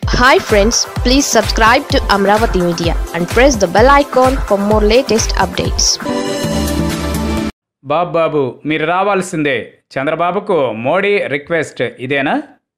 hi friends please subscribe to Amaravati media and press the bell icon for more latest updates Babu Babu మీరు రావాల్సిందే చంద్రబాబుకు Modi request ఇదేనా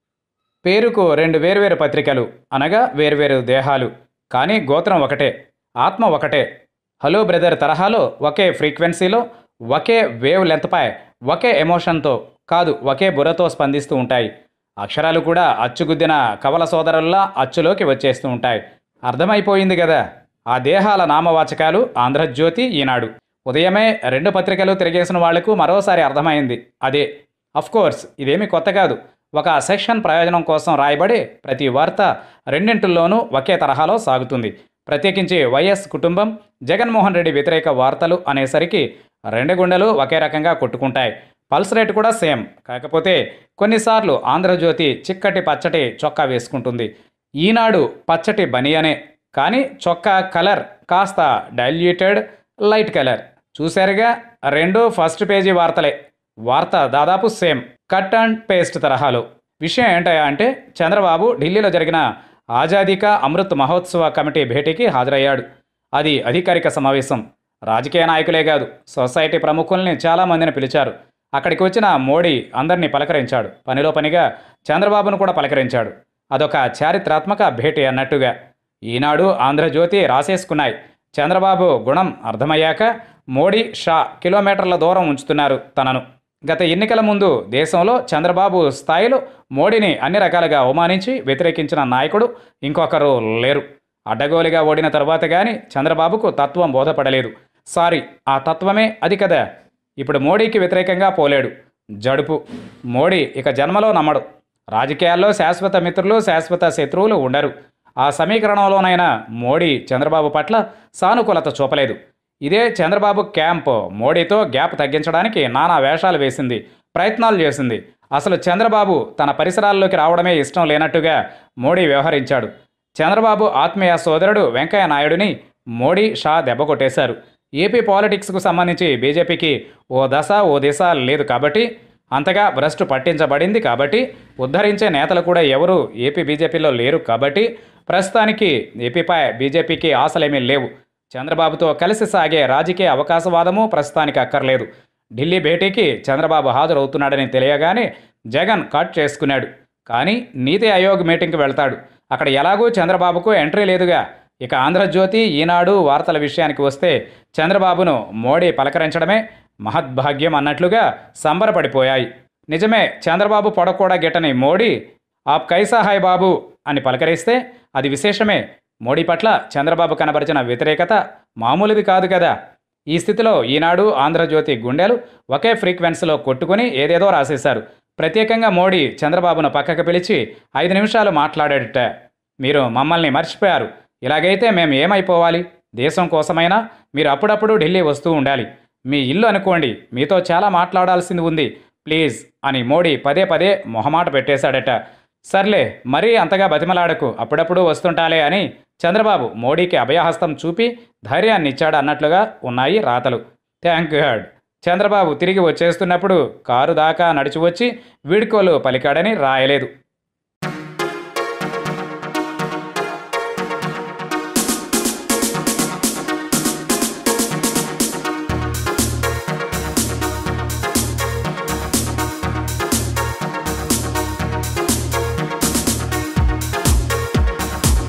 పేరుకు రెండు వేర్వేరు పత్రికలు అనగా వేర్వేరు దేహాలు కానీ గోత్రం ఒకటే ఆత్మ ఒకటే హలో బ్రదర్ తరహాలో ఒకే ఫ్రీక్వెన్సీలో ఒకే వేవ్ లెంత్పై ఒకే ఎమోషన్తో కాదు ఒకే బుర్రతో స్పందిస్తూ ఉంటాయి అక్షరాలు కూడా అచ్చుగుద్దిన కవల సోదరుల్లా అచ్చులోకి వచ్చేస్తూ ఉంటాయి అర్థమైపోయింది కదా ఆ దేహాల నామవాచకాలు ఆంధ్రజ్యోతి ఈనాడు ఉదయమే రెండు పత్రికలు తిరిగేసిన వాళ్లకు మరోసారి అర్థమైంది అదే కోర్స్ ఇదేమీ కొత్త కాదు ఒక సెక్షన్ ప్రయోజనం కోసం రాయబడి ప్రతి వార్త రెండింటిల్లోనూ ఒకే తరహాలో సాగుతుంది ప్రత్యేకించి వైఎస్ కుటుంబం జగన్మోహన్ రెడ్డి వ్యతిరేక వార్తలు అనేసరికి రెండు గుండెలు ఒకే రకంగా కొట్టుకుంటాయి పల్స్ రేట్ కూడా సేమ్ కాకపోతే కొన్నిసార్లు ఆంధ్రజ్యోతి చిక్కటి పచ్చటి చొక్కా వేసుకుంటుంది ఈనాడు పచ్చటి బనియనే కానీ చొక్కా కలర్ కాస్త డైల్యూటెడ్ లైట్ కలర్ చూశారుగా రెండు ఫస్ట్ పేజీ వార్తలే వార్త దాదాపు సేమ్ కట్ అండ్ పేస్ట్ తరహాలో విషయం ఏంటయా అంటే చంద్రబాబు ఢిల్లీలో జరిగిన ఆజాదీ కా అమృత్ మహోత్సవ కమిటీ భేటీకి హాజరయ్యాడు అది అధికారిక సమావేశం రాజకీయ నాయకులే కాదు సొసైటీ ప్రముఖుల్ని చాలామందిని పిలిచారు అక్కడికి వచ్చిన మోడీ అందరినీ పలకరించాడు పనిలో పనిగా చంద్రబాబును కూడా పలకరించాడు అదొక చారిత్రాత్మక భేటీ అన్నట్టుగా ఈనాడు ఆంధ్రజ్యోతి రాసేసుకున్నాయి చంద్రబాబు గుణం అర్థమయ్యాక మోడీ షా కిలోమీటర్ల దూరం ఉంచుతున్నారు తనను గత ఎన్నికల ముందు దేశంలో చంద్రబాబు స్థాయిలో మోడీని అన్ని రకాలుగా అవమానించి వ్యతిరేకించిన నాయకుడు ఇంకొకరు లేరు అడ్డగోలుగా ఓడిన తర్వాత కానీ చంద్రబాబుకు తత్వం బోధపడలేదు సారీ ఆ తత్వమే అది కదా ఇప్పుడు మోడీకి వ్యతిరేకంగా పోలేడు జడుపు మోడీ ఇక జన్మలో నమ్మడు రాజకీయాల్లో శాశ్వత మిత్రులు శాశ్వత శత్రువులు ఉండరు ఆ సమీకరణంలోనైనా మోడీ చంద్రబాబు పట్ల సానుకూలత చూపలేదు ఇదే చంద్రబాబు క్యాంప్ మోడీతో గ్యాప్ తగ్గించడానికి నానా వేషాలు వేసింది ప్రయత్నాలు చేసింది అసలు చంద్రబాబు తన పరిసరాల్లోకి రావడమే ఇష్టం లేనట్టుగా మోడీ వ్యవహరించాడు చంద్రబాబు ఆత్మీయ సోదరుడు వెంకయ్య నాయుడిని మోడీ షా దెబ్బకొట్టేశారు ఏపీ పాలిటిక్స్కు సంబంధించి బీజేపీకి ఓ దశ ఓ దిశ లేదు కాబట్టి అంతగా భ్రష్టు పట్టించబడింది కాబట్టి ఉద్ధరించే నేతలు కూడా ఎవరు ఏపీ బీజేపీలో లేరు కాబట్టి ప్రస్తుతానికి ఏపీపై బీజేపీకి ఆశలేమీ లేవు చంద్రబాబుతో కలిసి సాగే రాజకీయ అవకాశవాదము ప్రస్తుతానికి అక్కర్లేదు ఢిల్లీ భేటీకి చంద్రబాబు హాజరవుతున్నాడని తెలియగానే జగన్ కట్ చేసుకున్నాడు కానీ నీతి ఆయోగ్ మీటింగ్కి వెళ్తాడు అక్కడ ఎలాగూ చంద్రబాబుకు ఎంట్రీ లేదుగా ఇక ఆంధ్రజ్యోతి ఈనాడు వార్తల విషయానికి వస్తే చంద్రబాబును మోడీ పలకరించడమే మహద్భాగ్యం అన్నట్లుగా సంబరపడిపోయాయి నిజమే చంద్రబాబు పొడకూడా గిట్టని మోడీ ఆప్ కైసా హాయ్ బాబు అని పలకరిస్తే అది విశేషమే మోడీ పట్ల చంద్రబాబు కనబరిచిన వ్యతిరేకత మామూలుది కాదు కదా ఈ స్థితిలో ఈనాడు ఆంధ్రజ్యోతి గుండెలు ఒకే ఫ్రీక్వెన్సీలో కొట్టుకుని ఏదేదో రాసేశారు ప్రత్యేకంగా మోడీ చంద్రబాబును పక్కకు పిలిచి ఐదు నిమిషాలు మాట్లాడాడట మీరు మమ్మల్ని మర్చిపోయారు ఇలాగైతే మేము ఏమైపోవాలి దేశం కోసమైనా మీరు అప్పుడప్పుడు ఢిల్లీ వస్తూ ఉండాలి మీ ఇల్లు అనుకోండి మీతో చాలా మాట్లాడాల్సింది ఉంది ప్లీజ్ అని మోడీ పదే పదే మొహమాట పెట్టేశాడట సర్లే మరీ అంతగా బతిమలాడకు అప్పుడప్పుడు వస్తుంటాలే అని చంద్రబాబు మోడీకి అభయహస్తం చూపి ధైర్యాన్ని ఇచ్చాడు అన్నట్లుగా ఉన్నాయి రాతలు థ్యాంక్ గాడ్ చంద్రబాబు తిరిగి వచ్చేస్తున్నప్పుడు కారు దాకా నడిచి వచ్చి వీడ్కోలు పలికాడని రాయలేదు